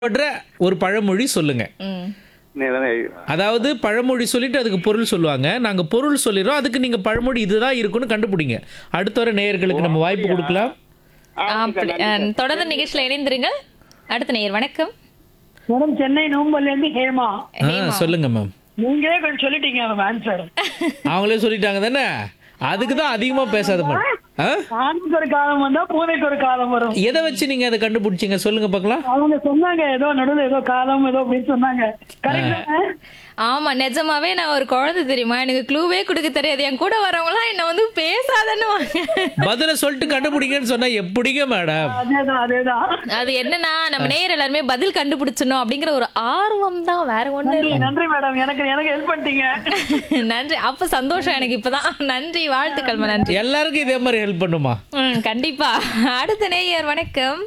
படுற ஒரு பழமொழி சொல்லுங்க ம் நீதானே அதாவது பழமொழி சொல்லிட்டு அதுக்கு பொருள் சொல்லுவாங்க நாங்க பொருள் சொல்லிடுறோம் அதுக்கு நீங்க பழமொழி இதுதான் இருக்குன்னு கண்டுபிடிங்க அடுத்த வர நேயர்களுக்கு நம்ம வாய்ப்பு கொடுக்கலாம் அப்படி அஹ், தொடர்ந்து நிகழ்ச்சியில் இணைந்திருங்கள் அடுத்த நேயர் வணக்கம் மேடம் சென்னை நோம்பல்ல இருந்து ஹேமா ஆ சொல்லுங்க மேம் நீங்களே கொஞ்சம் சொல்லிட்டீங்க மேம் ஆன்சர் அவங்களே சொல்லிட்டாங்க தானே அதுக்கு தான் அதிகமா பேசாத மேடம் ஆ ஆணுக்கு ஒரு காலம் வந்தா பூனைக்கு ஒரு காலம் வரும் எதை வச்சு நீங்க அதை கண்டுபிடிச்சீங்க சொல்லுங்க பார்க்கலாம் அவங்க சொன்னாங்க ஏதோ நடுவுல ஏதோ காலம் ஏதோ அப்படின்னு சொன்னாங்க கரெக்ட் ஆமா நிஜமாவே நான் ஒரு குழந்தை தெரியுமா எனக்கு க்ளூவே கொடுக்க தெரியாது என் கூட வரவங்களாம் என்ன வந்து பேசாதன்னு பதில சொல்லிட்டு கண்டுபிடிங்கன்னு சொன்னா எப்படிங்க மேடம் அதேதான் அதேதான் அது என்னன்னா நம்ம நேயர் எல்லாருமே பதில் கண்டுபிடிச்சணும் அப்படிங்கிற ஒரு ஆர்வம் தான் வேற ஒண்ணு நன்றி நன்றி மேடம் எனக்கு எனக்கு ஹெல்ப் பண்ணிட்டீங்க நன்றி அப்ப சந்தோஷம் எனக்கு இப்பதான் நன்றி வாழ்த்துக்கள் நன்றி எல்லாருக்கும் இதே மாதிரி ஹெல்ப் பண்ணுமா ம் கண்டிப்பா அடுத்த நேயர் வணக்கம்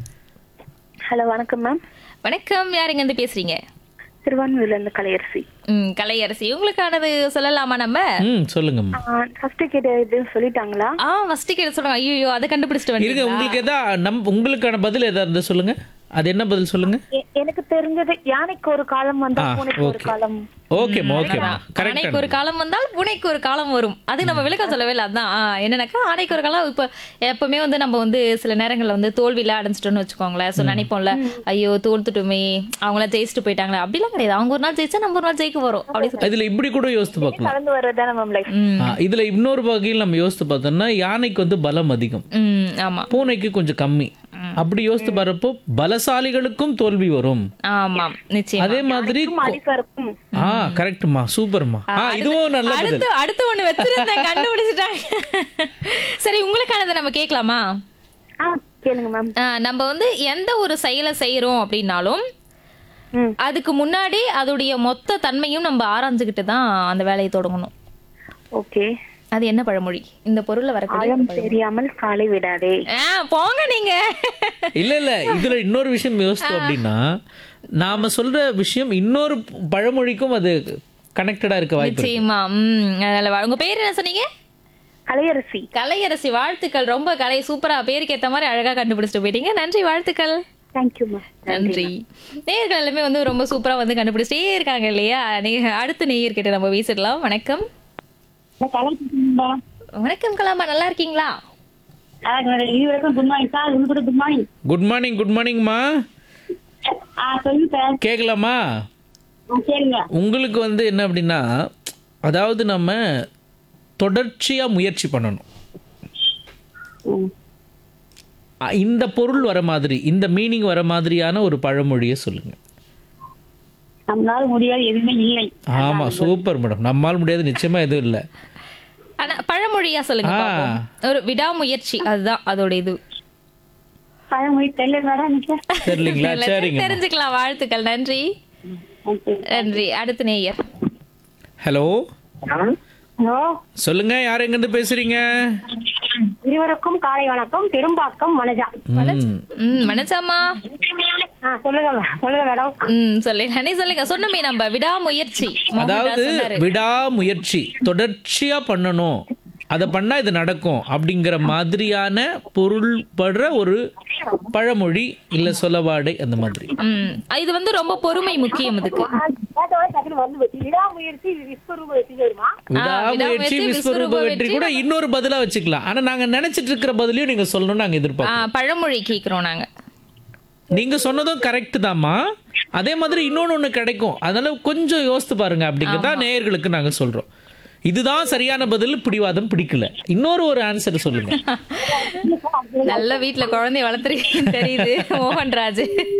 ஹலோ வணக்கம் மேம் வணக்கம் யாருங்க இருந்து பேசுறீங்க திருவான்மையூர்ல இருந்து கலையரசி ம் கலையரசி உங்களுக்கானது சொல்லலாமா நம்ம ம் சொல்லுங்கம்மா ஃபர்ஸ்ட் கேட்ட இது சொல்லிட்டாங்களா ஆ ஃபர்ஸ்ட் கேட்டு சொல்லுங்க ஐயோ அதை கண்டுபிடிச்சிட்டு இருங்க வந்து உங்களுக்கு எதா நம் உங்களுக்கான பதில் எதா இருந்தா சொல்லுங்க அது என்ன பதில் சொல்லுங்க எ- எனக்கு தெரிஞ்சது யானைக்கு ஒரு காலம் வந்தா ஆ, பூனைக்கு ஒரு okay. காலம் ஓகேம்மா ஓகேம்மா ஆனைக்கு ஒரு கரெக்ட் காலம் வந்தால் பூனைக்கு ஒரு காலம் வரும் அது நம்ம விளக்கம் சொல்லவே இல்லை அதான் ஆ, என்னன்னாக்கா ஆனைக்கு ஒரு காலம் இப்ப எப்பவுமே வந்து நம்ம வந்து சில நேரங்கள்ல வந்து தோல்வியில அடைஞ்சிட்டோம்னு வச்சுக்கோங்களேன் சோ நினைப்போம்ல ஐயோ தோல்த்துட்டுமே அவங்களாம் ஜெயிச்சுட்டு போயிட்டாங்களே அப்படிலாம் கிடையாது அவங்க ஒரு நாள் ஜெயிச்சா நம்ம ஒரு நாள் ஜெயிக்க வரும் அப்படி சொல்லி இதுல இப்படி கூட யோசித்து பார்க்கலாம் கலந்து வர்றதுதானே மேம் லைஃப் ம் ஆ, இதுல இன்னொரு வகையில் நம்ம யோசித்து பார்த்தோம்னா யானைக்கு வந்து பலம் அதிகம் ம் ஆமா பூனைக்கு கொஞ்சம் கம்மி அப்படி யோசித்து பாருப்போ பலசாலிகளுக்கும் தோல்வி வரும் ஆமாம் நிச்சயம் அதே மாதிரி அலிசா இருக்கும் ஆ கரெக்ட்மா சூப்பர்மா ஆ இதுவும் நல்ல பதில் அடுத்து அடுத்து ஒண்ணு வச்சிருந்தேன் கண்டுபிடிச்சிட்டாங்க சரி உங்களுக்கானதை நம்ம கேட்கலாமா ஆ கேளுங்க மேம் ஆ, நம்ம வந்து எந்த ஒரு செயலை செய்யறோம் அப்படின்னாலும் ம் அதுக்கு முன்னாடி அதோடைய மொத்த தன்மையும் நம்ம ஆராய்ஞ்சுக்கிட்டு தான் அந்த வேலையை தொடங்கணும் ஓகே அது என்ன பழமொழி இந்த பொருள்ல வரக்கூடிய ஆழம் தெரியாமல் காலை விடாதே ஆ, போங்க நீங்க இல்ல இல்ல இதுல இன்னொரு விஷயம் யோசித்தோம் அப்படின்னா நாம சொல்ற விஷயம் இன்னொரு பழமொழிக்கும் அது கனெக்டடா இருக்க வாய்ப்பு இருக்கு. நிச்சயமா ம் அதனால வா- உங்க பேர் என்ன சொன்னீங்க கலையரசி கலையரசி வாழ்த்துக்கள் ரொம்ப கலை சூப்பரா பேருக்கு ஏத்த மாதிரி அழகா கண்டுபிடிச்சிட்டு போயிட்டீங்க நன்றி வாழ்த்துக்கள் தேங்க்யூ மேம் நன்றி நேயர்கள் எல்லாமே வந்து ரொம்ப சூப்பரா வந்து கண்டுபிடிச்சிட்டே இருக்காங்க இல்லையா நே- அடுத்த நேயர் கிட்ட நம்ம பேசிடலாம் வணக்கம் வணக்கம் கலாமா நல்லா இருக்கீங்களா இது வரைக்கும் குட் மார்னிங் சார் உங்களுக்கு good morning good morning good மார்னிங்மா ஆ சொல்லுங்க சார் கேட்கலாமா கேளுங்க உங்களுக்கு வந்து என்ன அப்படின்னா அதாவது நம்ம தொடர்ச்சியா முயற்சி பண்ணணும் அ, இந்த பொருள் வர மாதிரி இந்த மீனிங் வர மாதிரியான ஒரு பழமொழியை சொல்லுங்க நம்மளால முடியாது எதுவுமே இல்லை ஆமா சூப்பர் மேடம் நம்மால் முடியாது நிச்சயமா எதுவும் இல்லை ஆனா பழமொழியா சொல்லுங்க ஆ. பாப்போம். ஒரு விடாமுயற்சி அதுதான் அதோட இது பழமொழி தெரியல மேடம் எனக்கு தெரியலீங்களா சரிங்க தெரிஞ்சுக்கலாம் வாழ்த்துக்கள் நன்றி நன்றி அடுத்த நேயர் ஹலோ ஹலோ சொல்லுங்க யார் எங்கிருந்து பேசுறீங்க இருவருக்கும் காலை வணக்கம் பெரும்பாக்கம் மனஜா ம், ம் மனசாமா ஆ சொல்லுங்க சொல்லுங்க மேடம் ம் சொல்லு நீ சொல்லுங்க சொன்னமே நம்ம விடாமுயற்சி மோகன்தாஸ் அதாவது சொன்னாரு. விடாமுயற்சி தொடர்ச்சியா பண்ணணும் அதை பண்ணா இது நடக்கும் அப்படிங்கிற மாதிரியான பொருள் படுற ஒரு பழமொழி இல்ல சொல்லவாடை அந்த மாதிரி ம் இது வந்து ரொம்ப பொறுமை முக்கியம் இதுக்கு விடாமுயற்சி விஸ்வரூப வெற்றி வருமா விடாமுயற்சி விடாமுயற்சி, விஸ்வரூப விஸ்வரூப வெற்றி வெற்றி கூட இன்னொரு பதிலா வச்சுக்கலாம் ஆனா நாங்க நினைச்சிட்டு இருக்கிற பதிலையும் நீங்க சொல்லணும்னு நாங்க ஆ, எதிர்பார்க்கோம் பழமொழி கேக்குறோம் நாங்க நீங்க சொன்னதும் கரெக்ட் தாம்மா அதே மாதிரி இன்னொன்னு ஒண்ணு கிடைக்கும் அதனால கொஞ்சம் யோசித்து பாருங்க அப்படிங்கிறதா நேயர்களுக்கு நாங்க சொல்றோம் இதுதான் சரியான பதில் பிடிவாதம் பிடிக்கல இன்னொரு ஒரு ஆன்சர் சொல்லுங்க நல்ல வீட்ல குழந்தைய வளர்த்துருக்கீங்க தெரியுது மோகன்ராஜ்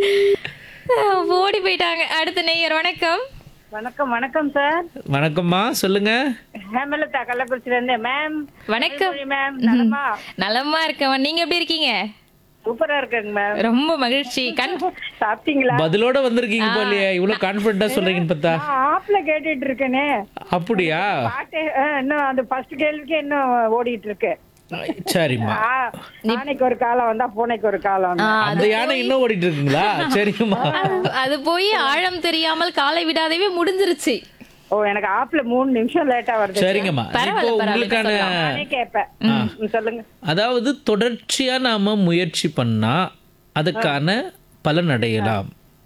ஓடி போயிட்டாங்க அடுத்த நேயர் வணக்கம் வணக்கம் வணக்கம் சார் வணக்கம்மா சொல்லுங்க ஹேமலதா கள்ளக்குறிச்சில இருந்து மேம் வணக்கம் மேம் நலமா நலமா இருக்கவன் நீங்க எப்படி இருக்கீங்க சூப்பரா இருக்குங்க மேம் ரொம்ப மகிழ்ச்சி கண் சாப்பிட்டீங்களா பதிலோட வந்திருக்கீங்க போலியே இவ்வளவு கான்பிடண்டா சொல்றீங்கன்னு பார்த்தா நான் ஆப்ல கேட்டுட்டு இருக்கேனே அப்படியா பாட்டு ஆ, இன்னும் அந்த ஃபர்ஸ்ட் கேள்விக்கு இன்னும் ஓடிட்டு இருக்கு சரிம்மா ஆ, யானைக்கு ஒரு காலம் வந்தா பூனைக்கு ஒரு காலம் ஆ, அந்த யானை இன்னும் ஓடிட்டு இருக்குங்களா சரிங்கம்மா அது- அது போய் ஆழம் தெரியாமல் காலை விடாதவே முடிஞ்சிருச்சு ஓ எனக்கு ஆப்ல மூணு நிமிஷம் லேட்டா வருது சரிங்கம்மா பரவாயில்ல, இப்போ பரவாயில்ல, உங்களுக்கான நானே கேட்பேன் ம், சொல்லுங்க அதாவது தொடர்ச்சியா நாம முயற்சி பண்ணா அதுக்கான பலன் அடையலாம்